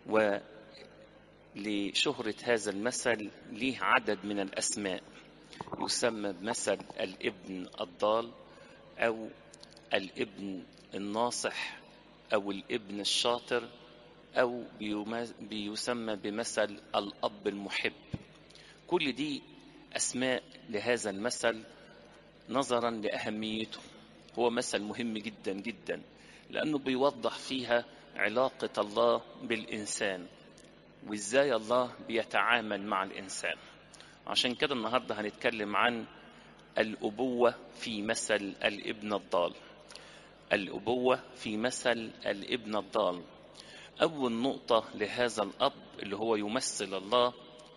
ولشهرة هذا المثل ليه عدد من الأسماء يسمى بمثل الابن الضال أو الابن الناصح أو الابن الشاطر أو بيسمى بمثل الأب المحب كل دي أسماء لهذا المثل نظرا لأهميته هو مثل مهم جدا جدا لأنه بيوضح فيها علاقة الله بالإنسان وإزاي الله بيتعامل مع الإنسان عشان كده النهاردة هنتكلم عن الأبوة في مثل الابن الضال الأبوة في مثل الابن الضال أول نقطة لهذا الأب اللي هو يمثل الله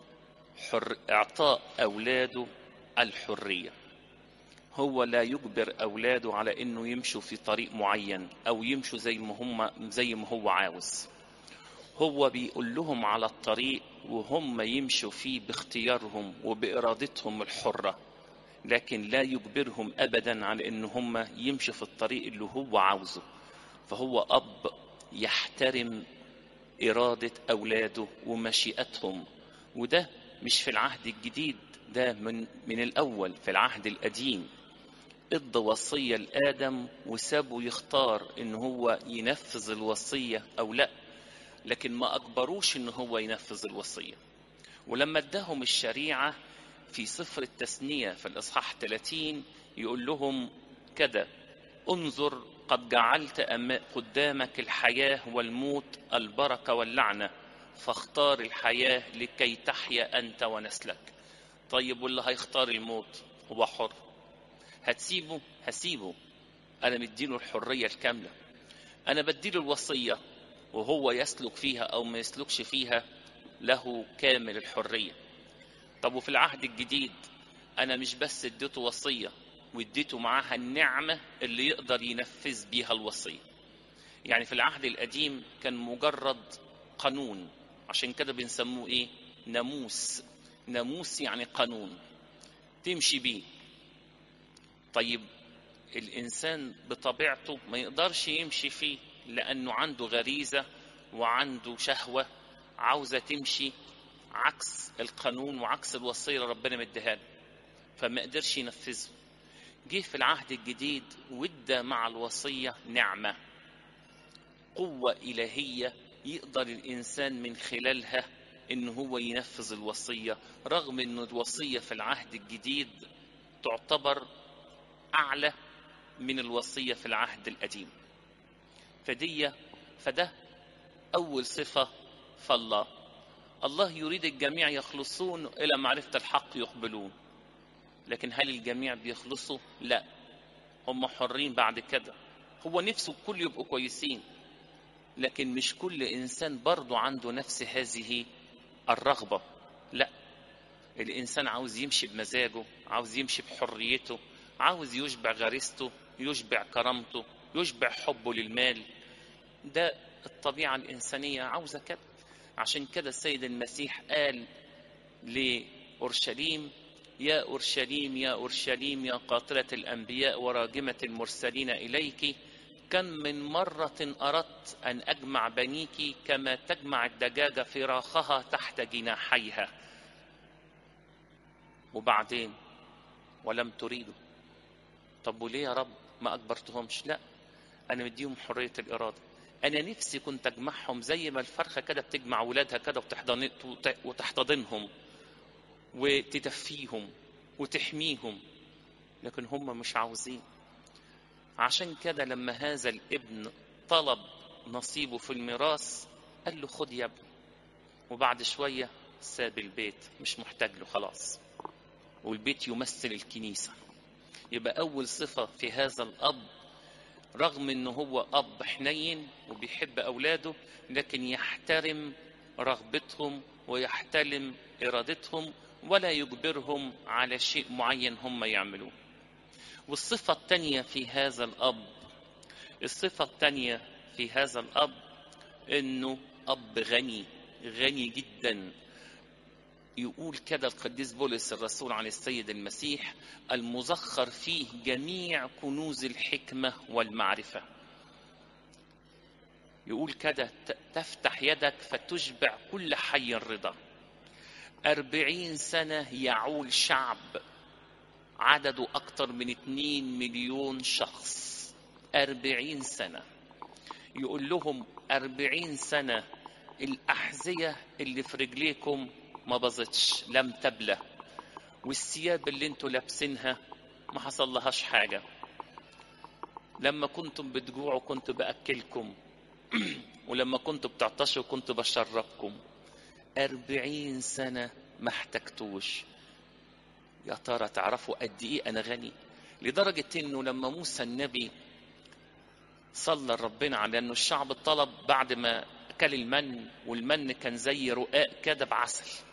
حر إعطاء أولاده الحرية هو لا يجبر أولاده على إنه يمشوا في طريق معين أو يمشوا زي ما هم زي ما هو عاوز هو بيقول لهم على الطريق وهم يمشوا فيه باختيارهم وبإرادتهم الحرة لكن لا يجبرهم أبدا على إن هم يمشوا في الطريق اللي هو عاوزه فهو أب يحترم إرادة أولاده ومشيئتهم وده مش في العهد الجديد ده من من الأول في العهد القديم ادى وصية لآدم وسابه يختار إن هو ينفذ الوصية أو لأ لكن ما أجبروش إن هو ينفذ الوصية ولما اداهم الشريعة في سفر التثنية في الإصحاح 30 يقول لهم كده انظر قد جعلت قدامك الحياة والموت البركة واللعنة فاختار الحياة لكي تحيا أنت ونسلك طيب واللي هيختار الموت هو حر هتسيبه هسيبه أنا مديله الحرية الكاملة أنا بديله الوصية وهو يسلك فيها أو ما يسلكش فيها له كامل الحرية طب وفي العهد الجديد أنا مش بس اديته وصية واديته معاها النعمة اللي يقدر ينفذ بيها الوصية يعني في العهد القديم كان مجرد قانون عشان كده بنسموه ايه ناموس ناموس يعني قانون تمشي بيه طيب الانسان بطبيعته ما يقدرش يمشي فيه لانه عنده غريزه وعنده شهوه عاوزه تمشي عكس القانون وعكس الوصيه اللي ربنا مديها له فما قدرش ينفذه جه في العهد الجديد وادى مع الوصيه نعمه قوه الهيه يقدر الانسان من خلالها ان هو ينفذ الوصيه رغم ان الوصيه في العهد الجديد تعتبر اعلى من الوصيه في العهد القديم فدي فده اول صفه فالله الله يريد الجميع يخلصون الى معرفه الحق يقبلون لكن هل الجميع بيخلصوا لا هم حرين بعد كده هو نفسه الكل يبقوا كويسين لكن مش كل انسان برضه عنده نفس هذه الرغبه لا الانسان عاوز يمشي بمزاجه عاوز يمشي بحريته عاوز يشبع غريزته يشبع كرامته يشبع حبه للمال ده الطبيعه الانسانيه عاوزه كده عشان كده السيد المسيح قال لأورشليم يا أورشليم يا أورشليم يا قاتلة الأنبياء وراجمة المرسلين إليك كم من مرة أردت أن أجمع بنيك كما تجمع الدجاجة فراخها تحت جناحيها وبعدين ولم تريدوا طب وليه يا رب ما أجبرتهمش لا أنا مديهم حرية الإرادة أنا نفسي كنت أجمعهم زي ما الفرخة كده بتجمع ولادها كده وتحضن وتحتضنهم وتدفيهم وتحميهم لكن هم مش عاوزين عشان كده لما هذا الابن طلب نصيبه في الميراث قال له خد يا ابني وبعد شوية ساب البيت مش محتاج له خلاص والبيت يمثل الكنيسة يبقى أول صفة في هذا الأب رغم أنه هو أب حنين وبيحب أولاده لكن يحترم رغبتهم ويحترم إرادتهم ولا يجبرهم على شيء معين هم يعملوه والصفة الثانية في هذا الأب الصفة الثانية في هذا الأب إنه أب غني غني جدا يقول كده القديس بولس الرسول عن السيد المسيح المزخر فيه جميع كنوز الحكمة والمعرفة يقول كده ت- تفتح يدك فتشبع كل حي رضا أربعين سنة يعول شعب عدده أكثر من اتنين مليون شخص أربعين سنة يقول لهم أربعين سنة الأحذية اللي في رجليكم ما باظتش لم تبلى والثياب اللي انتوا لابسينها ما حصل لهاش حاجة لما كنتم بتجوعوا كنت بأكلكم ولما كنتوا بتعطشوا كنت بشربكم أربعين سنة ما احتجتوش يا ترى تعرفوا قد ايه انا غني لدرجة انه لما موسى النبي صلى ربنا على انه الشعب طلب بعد ما اكل المن والمن كان زي رقاق كده بعسل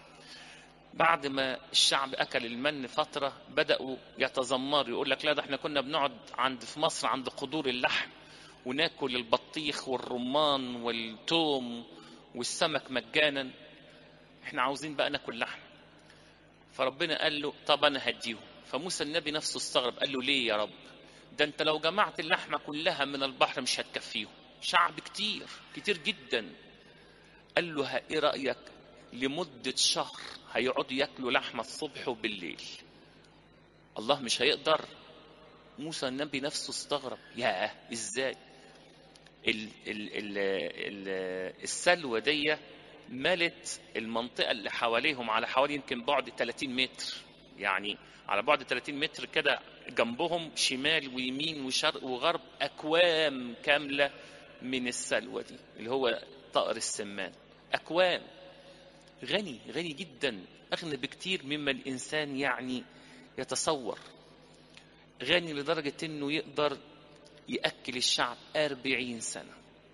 بعد ما الشعب اكل المن فتره بداوا يتذمروا يقول لك لا ده احنا كنا بنقعد عند في مصر عند قدور اللحم وناكل البطيخ والرمان والتوم والسمك مجانا احنا عاوزين بقى ناكل لحم فربنا قال له طب انا هديهم فموسى النبي نفسه استغرب قال له ليه يا رب ده انت لو جمعت اللحمه كلها من البحر مش هتكفيهم شعب كتير كتير جدا قال له ها ايه رايك لمده شهر هيقعدوا ياكلوا لحمه الصبح وبالليل الله مش هيقدر موسى النبي نفسه استغرب ياه ازاي ال ال ال ال السلوى دي ملت المنطقة اللي حواليهم على حوالي يمكن بعد 30 متر يعني على بعد 30 متر كده جنبهم شمال ويمين وشرق وغرب أكوام كاملة من السلوى دي اللي هو طائر السمان أكوام غني غني جدا أغنى بكتير مما الإنسان يعني يتصور غني لدرجة إنه يقدر يأكل الشعب أربعين سنة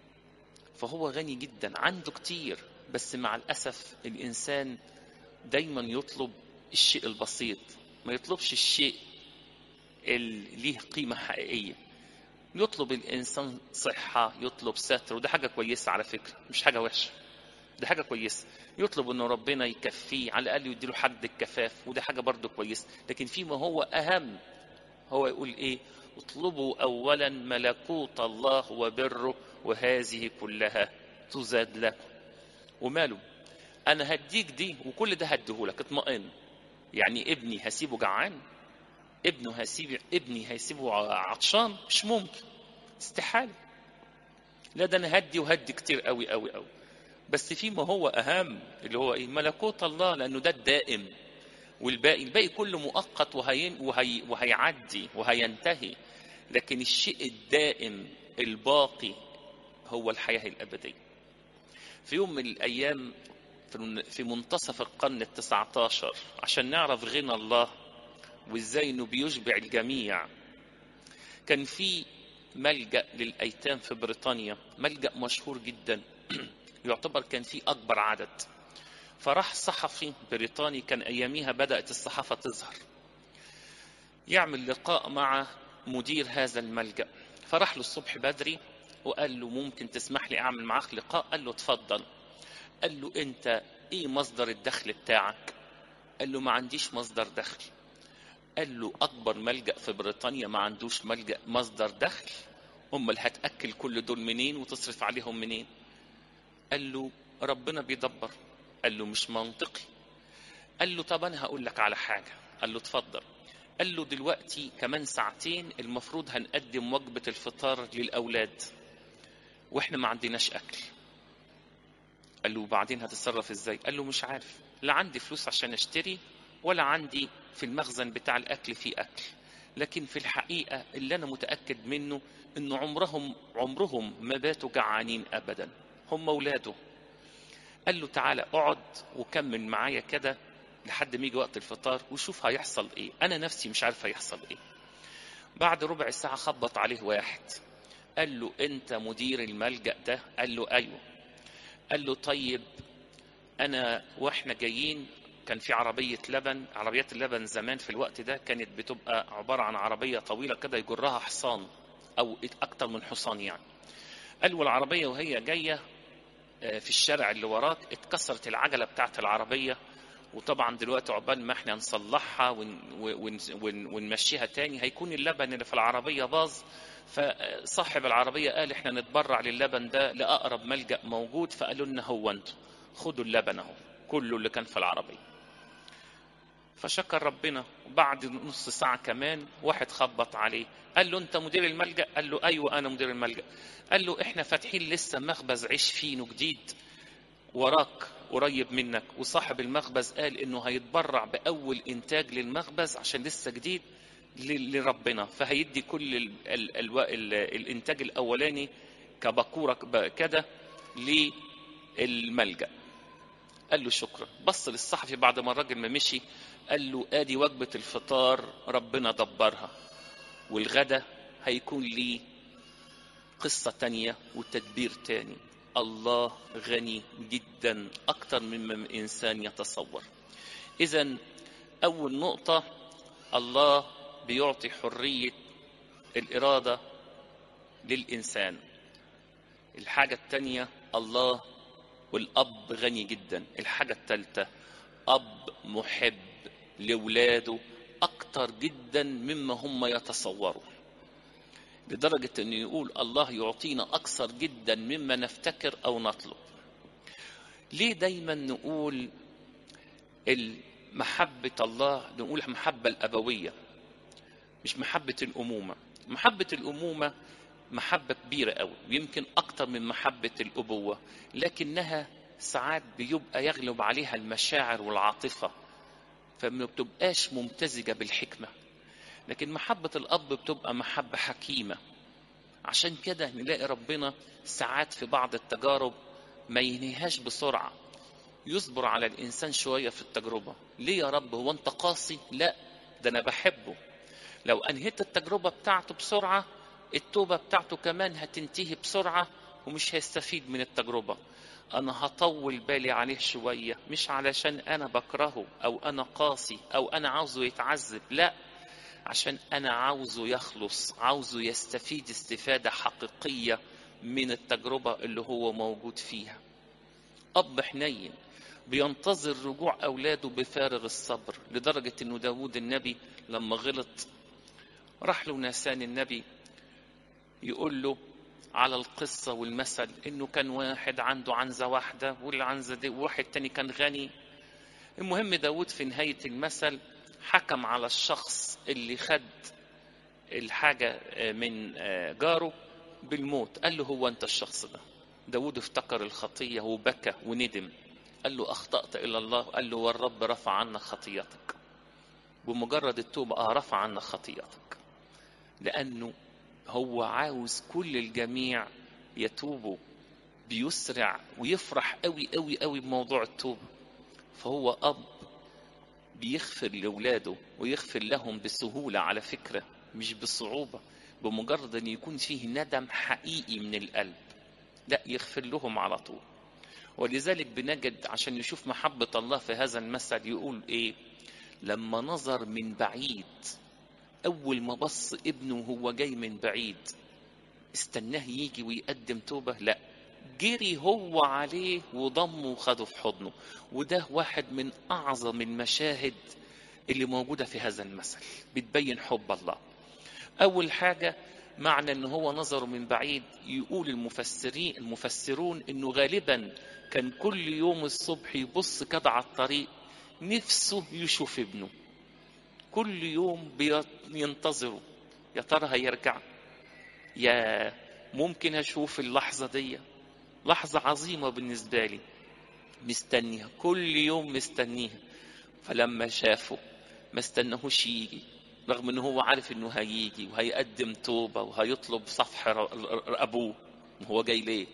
فهو غني جدا عنده كتير بس مع الأسف الإنسان دايما يطلب الشيء البسيط ما يطلبش الشيء اللي ليه قيمة حقيقية يطلب الإنسان صحة يطلب ستر وده حاجة كويسة على فكرة مش حاجة وحشة ده حاجة كويسة يطلب انه ربنا يكفيه على الأقل يديله حد الكفاف وده حاجة برضه كويسة لكن فيما هو أهم هو يقول إيه اطلبوا أولا ملكوت الله وبره وهذه كلها تزاد لكم وماله انا هديك دي وكل ده هديهولك اطمئن يعني ابني هسيبه جعان ابنه هسيب ابني هيسيبه عطشان مش ممكن استحاله لا ده انا هدي وهدي كتير قوي قوي قوي بس فيما هو اهم اللي هو ايه ملكوت الله لانه ده الدائم والباقي الباقي كله مؤقت وهين وهي وهيعدي وهينتهي لكن الشيء الدائم الباقي هو الحياه الابديه في يوم من الأيام في منتصف القرن التسعة عشر عشان نعرف غنى الله وإزاي إنه بيشبع الجميع كان في ملجأ للأيتام في بريطانيا ملجأ مشهور جدا يعتبر كان فيه أكبر عدد فراح صحفي بريطاني كان أياميها بدأت الصحافة تظهر يعمل لقاء مع مدير هذا الملجأ فراح له الصبح بدري وقال له ممكن تسمح لي اعمل معاك لقاء قال له اتفضل قال له انت ايه مصدر الدخل بتاعك قال له ما عنديش مصدر دخل قال له اكبر ملجا في بريطانيا ما عندوش ملجا مصدر دخل امال هتاكل كل دول منين وتصرف عليهم منين قال له ربنا بيدبر قال له مش منطقي قال له طب انا هقول لك على حاجه قال له اتفضل قال له دلوقتي كمان ساعتين المفروض هنقدم وجبه الفطار للاولاد واحنا ما عندناش اكل قال له وبعدين هتتصرف ازاي قال له مش عارف لا عندي فلوس عشان اشتري ولا عندي في المخزن بتاع الاكل فيه اكل لكن في الحقيقه اللي انا متاكد منه ان عمرهم عمرهم ما باتوا جعانين ابدا هم اولاده قال له تعالى اقعد وكمل معايا كده لحد ما يجي وقت الفطار وشوف هيحصل ايه انا نفسي مش عارف هيحصل ايه بعد ربع ساعه خبط عليه واحد قال له انت مدير الملجأ ده قال له ايوه قال له طيب انا واحنا جايين كان في عربية لبن عربيات اللبن زمان في الوقت ده كانت بتبقى عبارة عن عربية طويلة كده يجرها حصان او اكتر من حصان يعني قال له العربية وهي جاية في الشارع اللي وراك اتكسرت العجلة بتاعت العربية وطبعا دلوقتي عقبال ما احنا نصلحها ون ون ون ونمشيها تاني هيكون اللبن اللي في العربية باظ فصاحب العربية قال احنا نتبرع للبن ده لأقرب ملجأ موجود فقالوا لنا هو انتوا خدوا اللبن اهو كله اللي كان في العربية فشكر ربنا وبعد نص ساعة كمان واحد خبط عليه قال له انت مدير الملجأ قال له ايوه انا مدير الملجأ قال له احنا فاتحين لسه مخبز عيش فينو جديد وراك قريب منك وصاحب المخبز قال انه هيتبرع باول انتاج للمخبز عشان لسه جديد لربنا فهيدي كل ال ال ال ال الانتاج الاولاني كبكوره كده للملجأ قال له شكرا بص للصحفي بعد ما الراجل ما مشي قال له ادي وجبه الفطار ربنا دبرها والغدا هيكون لي قصه تانية وتدبير تاني الله غني جدا اكتر مما الانسان يتصور اذا اول نقطه الله بيعطي حريه الاراده للانسان الحاجه الثانيه الله والاب غني جدا الحاجه الثالثه اب محب لاولاده اكتر جدا مما هم يتصوروا لدرجة أنه يقول الله يعطينا أكثر جدا مما نفتكر أو نطلب ليه دايما نقول محبة الله نقول المحبة الأبوية مش محبة الأمومة محبة الأمومة محبة كبيرة قوي ويمكن أكتر من محبة الأبوة لكنها ساعات بيبقى يغلب عليها المشاعر والعاطفة فما بتبقاش ممتزجة بالحكمة لكن محبة الأب بتبقى محبة حكيمة عشان كده نلاقي ربنا ساعات في بعض التجارب ما ينهيهاش بسرعة يصبر على الإنسان شوية في التجربة ليه يا رب هو أنت قاسي لا ده أنا بحبه لو أنهيت التجربة بتاعته بسرعة التوبة بتاعته كمان هتنتهي بسرعة ومش هيستفيد من التجربة أنا هطول بالي عليه شوية مش علشان أنا بكرهه أو أنا قاسي أو أنا عاوزه يتعذب لا عشان أنا عاوزه يخلص عاوزه يستفيد استفادة حقيقية من التجربة اللي هو موجود فيها أب حنين بينتظر رجوع أولاده بفارغ الصبر لدرجة أنه داود النبي لما غلط راح له ناسان النبي يقول له على القصة والمثل انه كان واحد عنده عنزة واحدة والعنزة دي وواحد تاني كان غني المهم داود في نهاية المثل حكم على الشخص اللي خد الحاجة من جاره بالموت قال له هو انت الشخص ده داود افتكر الخطية وبكى وندم قال له أخطأت إلى الله قال له والرب رفع عنك خطيتك بمجرد التوبة آه رفع عنك خطيتك لأنه هو عاوز كل الجميع يتوبوا بيسرع ويفرح قوي قوي قوي بموضوع التوبة فهو أب بيغفر لأولاده ويغفر لهم بسهولة على فكرة مش بصعوبة بمجرد أن يكون فيه ندم حقيقي من القلب لا يغفر لهم على طول ولذلك بنجد عشان نشوف محبة الله في هذا المثل يقول إيه لما نظر من بعيد أول ما بص ابنه وهو جاي من بعيد استناه يجي ويقدم توبة لا جري هو عليه وضمه وخده في حضنه وده واحد من أعظم المشاهد اللي موجودة في هذا المثل بتبين حب الله أول حاجة معنى ان هو نظره من بعيد يقول المفسرين المفسرون انه غالبا كان كل يوم الصبح يبص كده على الطريق نفسه يشوف ابنه كل يوم بينتظره يا ترى هيرجع يا ممكن اشوف اللحظة دي لحظة عظيمة بالنسبة لي مستنيها كل يوم مستنيها فلما شافه ما استناهوش يجي رغم انه هو عارف انه هيجي وهيقدم توبة وهيطلب صفح ابوه هو جاي ليه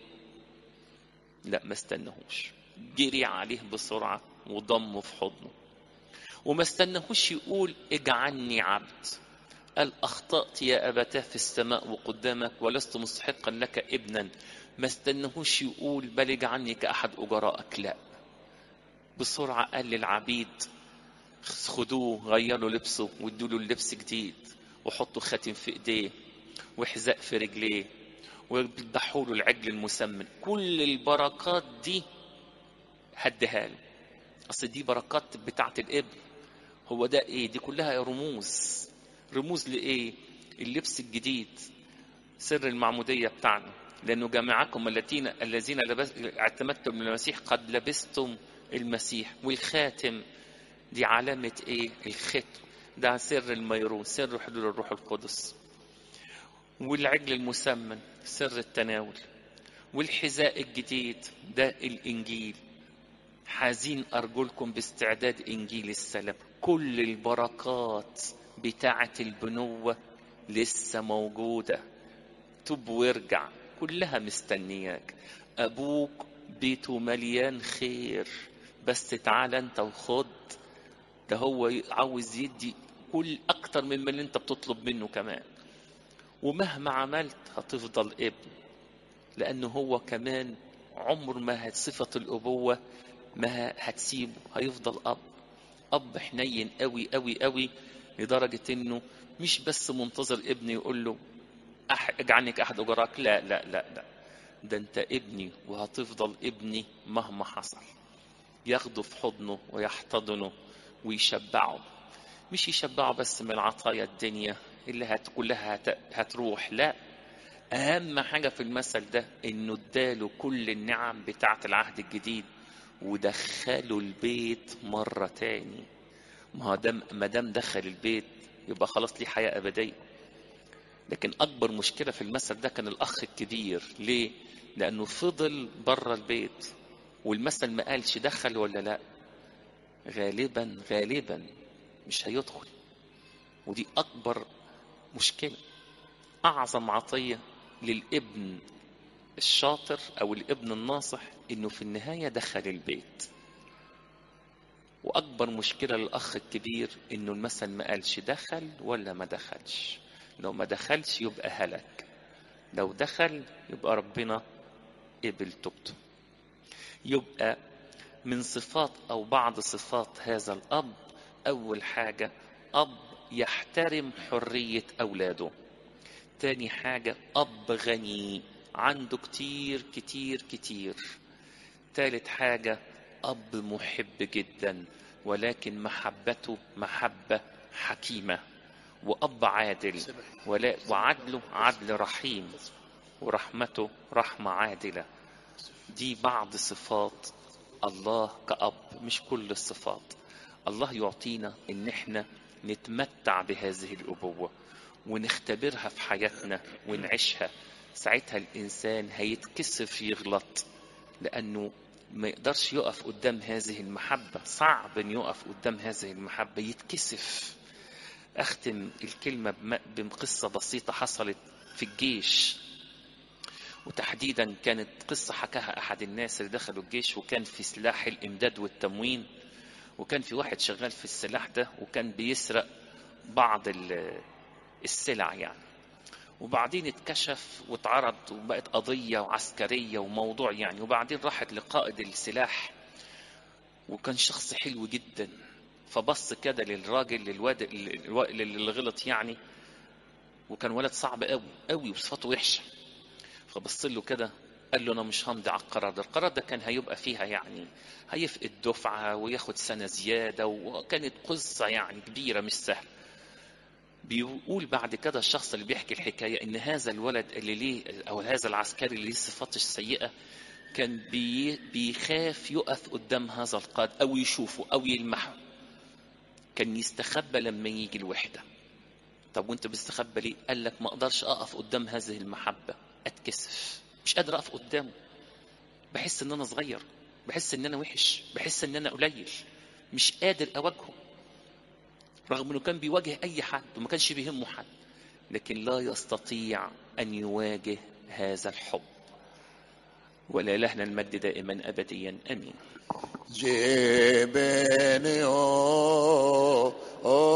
لا ما استناهوش جري عليه بسرعة وضمه في حضنه وما استناهوش يقول اجعلني عبد قال أخطأت يا أبتاه في السماء وقدامك ولست مستحقا لك ابنا ما استناهوش يقول بل اجعلني كأحد أجرائك لا بسرعة قال للعبيد خدوه غيروا لبسه وادوا له اللبس جديد وحطوا خاتم في ايديه وحذاء في رجليه ويذبحوا له العجل المسمن كل البركات دي هديها له اصل دي بركات بتاعه الابن هو ده ايه دي كلها رموز رموز لايه اللبس الجديد سر المعموديه بتاعنا لانه جميعكم الذين الذين لبس اعتمدتم من المسيح قد لبستم المسيح والخاتم دي علامه ايه الختم ده سر الميرون سر حلول الروح القدس والعجل المسمن سر التناول والحذاء الجديد ده الانجيل حازين ارجلكم باستعداد انجيل السلام كل البركات بتاعه البنوه لسه موجوده تب وارجع كلها مستنياك ابوك بيته مليان خير بس تعال انت وخد ده هو عاوز يدي كل اكتر من اللي انت بتطلب منه كمان ومهما عملت هتفضل ابن لانه هو كمان عمر ما صفة الأبوة ما هتسيبه هيفضل أب أب حنين قوي قوي قوي لدرجة إنه مش بس منتظر ابن يقول له أح... اجعلني كأحد أجراك لا لا لا لا ده أنت ابني وهتفضل ابني مهما حصل ياخده في حضنه ويحتضنه ويشبعه مش يشبعه بس من عطايا الدنيا اللي هت... كلها هت... هتروح لا أهم حاجة في المثل ده إنه اداله كل النعم بتاعة العهد الجديد ودخله البيت مرة تاني ما دام ما دام دخل البيت يبقى خلاص ليه حياة أبدية لكن أكبر مشكلة في المثل ده كان الأخ الكبير ليه؟ لأنه فضل بره البيت والمثل ما قالش دخل ولا لا غالبا غالبا مش هيدخل ودي أكبر مشكلة أعظم عطية للابن الشاطر أو الابن الناصح إنه في النهاية دخل البيت وأكبر مشكلة للأخ الكبير إنه المثل ما قالش دخل ولا ما دخلش لو ما دخلش يبقى هلك لو دخل يبقى ربنا قبل توبته يبقى من صفات أو بعض صفات هذا الأب أول حاجة أب يحترم حرية أولاده تاني حاجة أب غني عنده كتير كتير كتير تالت حاجة أب محب جدا ولكن محبته محبة حكيمة وأب عادل ولا وعدله عدل رحيم ورحمته رحمة عادلة دي بعض صفات الله كأب مش كل الصفات الله يعطينا إن احنا نتمتع بهذه الأبوة ونختبرها في حياتنا ونعيشها ساعتها الإنسان هيتكسف يغلط لأنه ما يقدرش يقف قدام هذه المحبة صعب أن يقف قدام هذه المحبة يتكسف أختم الكلمة بقصة بسيطة حصلت في الجيش وتحديدا كانت قصة حكاها أحد الناس اللي دخلوا الجيش وكان في سلاح الإمداد والتموين وكان في واحد شغال في السلاح ده وكان بيسرق بعض السلع يعني وبعدين اتكشف واتعرض وبقت قضية وعسكرية وموضوع يعني وبعدين راحت لقائد السلاح وكان شخص حلو جدا فبص كده للراجل للواد اللي غلط يعني وكان ولد صعب قوي قوي وصفاته وحشه فبص له كده قال له انا مش همضي على القرار ده القرار ده كان هيبقى فيها يعني هيفقد دفعه وياخد سنه زياده وكانت قصه يعني كبيره مش سهله بيقول بعد كده الشخص اللي بيحكي الحكايه ان هذا الولد اللي ليه او هذا العسكري اللي ليه الصفات السيئه كان بي بيخاف يقف قدام هذا القائد او يشوفه او يلمحه كان يستخبى لما يجي الوحده طب وانت بتستخبى ليه قال لك ما اقدرش اقف قدام هذه المحبه اتكسف مش قادر اقف قدامه بحس ان انا صغير بحس ان انا وحش بحس ان انا قليل مش قادر اواجهه رغم انه كان بيواجه اي حد وما كانش بيهمه حد لكن لا يستطيع ان يواجه هذا الحب ولا لهنا المجد دائما ابديا امين جبني